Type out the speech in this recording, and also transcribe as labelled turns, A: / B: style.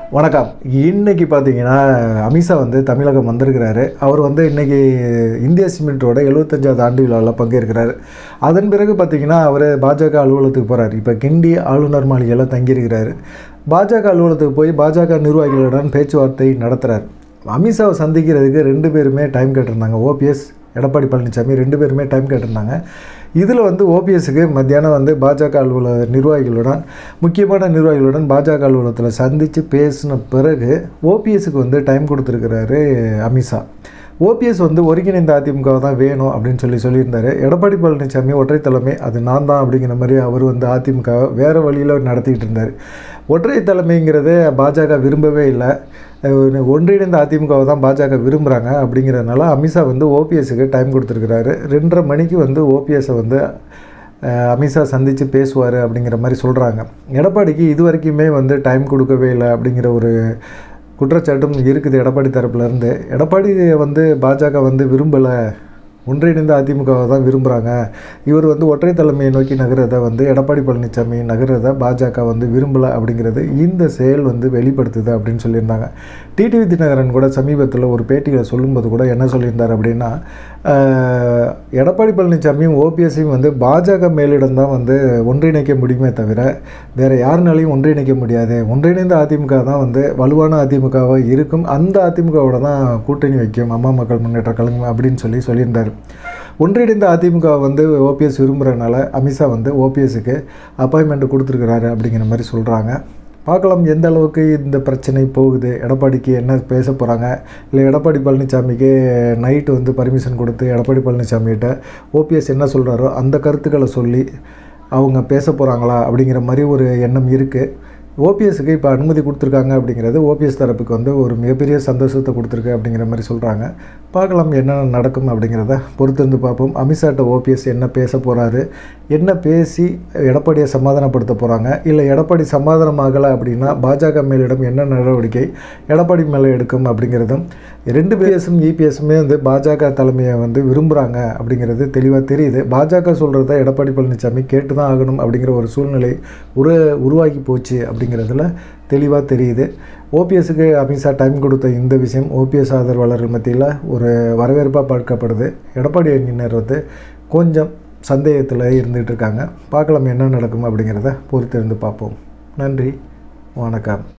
A: வணக்கம் இன்னைக்கு பார்த்தீங்கன்னா அமித்ஷா வந்து தமிழகம் வந்திருக்கிறாரு அவர் வந்து இன்னைக்கு இந்திய சிமெண்ட்டோட எழுபத்தஞ்சாவது ஆண்டு விழாவில் பங்கேற்கிறாரு அதன் பிறகு பார்த்தீங்கன்னா அவர் பாஜக அலுவலகத்துக்கு போகிறார் இப்போ கிண்டி ஆளுநர் மாளிகையில் தங்கியிருக்கிறாரு பாஜக அலுவலகத்துக்கு போய் பாஜக நிர்வாகிகளுடன் பேச்சுவார்த்தை நடத்துகிறார் அமித்ஷாவை சந்திக்கிறதுக்கு ரெண்டு பேருமே டைம் கேட்டிருந்தாங்க ஓபிஎஸ் எடப்பாடி பழனிசாமி ரெண்டு பேருமே டைம் கேட்டிருந்தாங்க இதில் வந்து ஓபிஎஸ்க்கு மத்தியானம் வந்து பாஜக அலுவலக நிர்வாகிகளுடன் முக்கியமான நிர்வாகிகளுடன் பாஜக அலுவலகத்தில் சந்தித்து பேசின பிறகு ஓபிஎஸ்க்கு வந்து டைம் கொடுத்துருக்கிறாரு அமித்ஷா ஓபிஎஸ் வந்து ஒருங்கிணைந்த அதிமுக தான் வேணும் அப்படின்னு சொல்லி சொல்லியிருந்தாரு எடப்பாடி பழனிசாமி ஒற்றை தலைமை அது நான் தான் அப்படிங்கிற மாதிரி அவர் வந்து அதிமுக வேறு வழியில் நடத்திக்கிட்டு இருந்தார் ஒற்றை தலைமைங்கிறத பாஜக விரும்பவே இல்லை அஹ் ஒன்றிணைந்த அதிமுகவை தான் பாஜக விரும்புகிறாங்க அப்படிங்கிறதுனால அமித்ஷா வந்து ஓபிஎஸ்க்கு டைம் கொடுத்துருக்கிறாரு ரெண்டரை மணிக்கு வந்து ஓபிஎஸ்ஸை வந்து அஹ், அமித்ஷா சந்தித்து பேசுவார் அப்படிங்கிற மாதிரி சொல்கிறாங்க எடப்பாடிக்கு இது வரைக்குமே வந்து டைம் கொடுக்கவே இல்லை அப்படிங்கிற ஒரு குற்றச்சாட்டும் இருக்குது எடப்பாடி தரப்புலேருந்து எடப்பாடி வந்து பாஜக வந்து விரும்பலை ஒன்றிணைந்த அதிமுகவை தான் விரும்புகிறாங்க இவர் வந்து ஒற்றை தலைமையை நோக்கி நகர்றதை வந்து எடப்பாடி பழனிசாமி நகர்றதை பாஜக வந்து விரும்பலை அப்படிங்கிறது இந்த செயல் வந்து வெளிப்படுத்துது அப்படின்னு சொல்லியிருந்தாங்க டிடிவி தினகரன் கூட சமீபத்தில் ஒரு பேட்டியில் சொல்லும்போது கூட என்ன சொல்லியிருந்தார் அப்படின்னா ஆஹ், எடப்பாடி பழனிசாமியும் ஓபிஎஸ்ஸையும் வந்து பாஜக மேலிடம் தான் வந்து ஒன்றிணைக்க முடியுமே தவிர வேறு யாருனாலையும் ஒன்றிணைக்க முடியாது ஒன்றிணைந்த அதிமுக தான் வந்து வலுவான அதிமுகவாக இருக்கும் அந்த அதிமுகவோட தான் கூட்டணி வைக்கும் அம்மா மக்கள் முன்னேற்ற கழகம் அப்படின்னு சொல்லி சொல்லியிருந்தார் ஒன்றிணைந்த அதிமுக வந்து ஓபிஎஸ் விரும்புகிறனால அமித்ஷா வந்து ஓபிஎஸ்க்கு அப்பாயின்மெண்ட் கொடுத்துருக்குறாரு அப்படிங்கிற மாதிரி சொல்கிறாங்க பார்க்கலாம் எந்த அளவுக்கு இந்த பிரச்சனை போகுது எடப்பாடிக்கு என்ன பேச போகிறாங்க இல்லை எடப்பாடி பழனிசாமிக்கு நைட்டு வந்து பர்மிஷன் கொடுத்து எடப்பாடி பழனிசாமிகிட்ட ஓபிஎஸ் என்ன சொல்கிறாரோ அந்த கருத்துக்களை சொல்லி அவங்க பேச போகிறாங்களா அப்படிங்கிற மாதிரி ஒரு எண்ணம் இருக்குது ஓபிஎஸ்க்கு இப்போ அனுமதி கொடுத்துருக்காங்க அப்படிங்கிறது ஓபிஎஸ் தரப்புக்கு வந்து ஒரு மிகப்பெரிய சந்தோஷத்தை கொடுத்துருக்கு அப்படிங்கிற மாதிரி சொல்கிறாங்க பார்க்கலாம் என்ன நடக்கும் அப்படிங்கிறத பொறுத்திருந்து பார்ப்போம் அமித்ஷாட்ட ஓபிஎஸ் என்ன பேச போகிறாரு என்ன பேசி எடப்பாடியை சமாதானப்படுத்த போகிறாங்க இல்லை எடப்பாடி சமாதானமாகலை அப்படின்னா பாஜக மேலிடம் என்ன நடவடிக்கை எடப்பாடி மேலே எடுக்கும் அப்படிங்கிறதும் ரெண்டு பிஎஸும் இபிஎஸுமே வந்து பாஜக தலைமையை வந்து விரும்புகிறாங்க அப்படிங்கிறது தெளிவாக தெரியுது பாஜக சொல்கிறத எடப்பாடி பழனிசாமி கேட்டு தான் ஆகணும் அப்படிங்கிற ஒரு சூழ்நிலை உரு உருவாகி போச்சு அப்படிங்கிறதுல தெளிவாக தெரியுது ஓபிஎஸ்க்கு அமித்ஷா டைம் கொடுத்த இந்த விஷயம் ஓபிஎஸ் ஆதரவாளர்கள் மத்தியில் ஒரு வரவேற்பாக பார்க்கப்படுது எடப்பாடி அணியினர் வந்து கொஞ்சம் சந்தேகத்தில் இருந்துகிட்டு இருக்காங்க பார்க்கலாம் என்ன நடக்கும் அப்படிங்கிறத பொறுத்திருந்து பார்ப்போம் நன்றி வணக்கம்